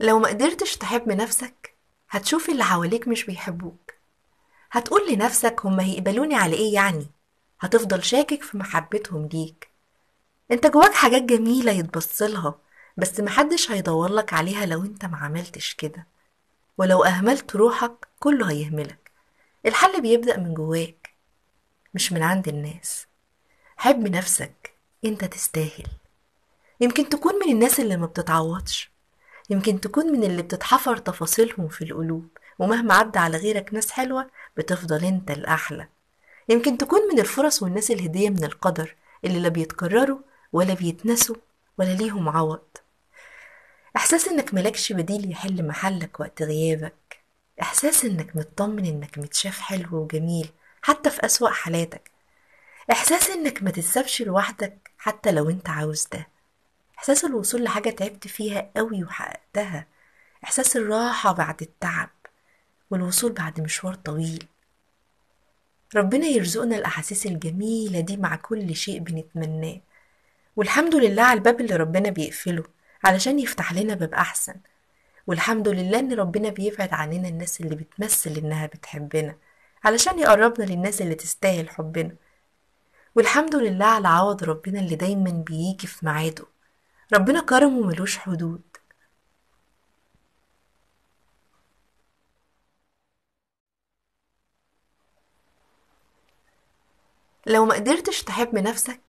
لو ما قدرتش تحب نفسك هتشوف اللي حواليك مش بيحبوك هتقول لنفسك هما هيقبلوني على ايه يعني هتفضل شاكك في محبتهم ليك انت جواك حاجات جميلة يتبصلها بس محدش هيدورلك عليها لو انت ما عملتش كده ولو اهملت روحك كله هيهملك الحل بيبدأ من جواك مش من عند الناس حب نفسك انت تستاهل يمكن تكون من الناس اللي ما بتتعوضش يمكن تكون من اللي بتتحفر تفاصيلهم في القلوب ومهما عدى على غيرك ناس حلوة بتفضل انت الأحلى يمكن تكون من الفرص والناس الهدية من القدر اللي لا بيتكرروا ولا بيتنسوا ولا ليهم عوض إحساس إنك ملكش بديل يحل محلك وقت غيابك إحساس إنك مطمن إنك متشاف حلو وجميل حتى في أسوأ حالاتك إحساس إنك ما تتسابش لوحدك حتى لو أنت عاوز ده إحساس الوصول لحاجة تعبت فيها قوي وحققتها إحساس الراحة بعد التعب والوصول بعد مشوار طويل ربنا يرزقنا الأحاسيس الجميلة دي مع كل شيء بنتمناه والحمد لله على الباب اللي ربنا بيقفله علشان يفتح لنا باب أحسن والحمد لله إن ربنا بيبعد عننا الناس اللي بتمثل إنها بتحبنا علشان يقربنا للناس اللي تستاهل حبنا والحمد لله على عوض ربنا اللي دايما بيجي في ميعاده ربنا كرمه ملوش حدود لو ما قدرتش تحب نفسك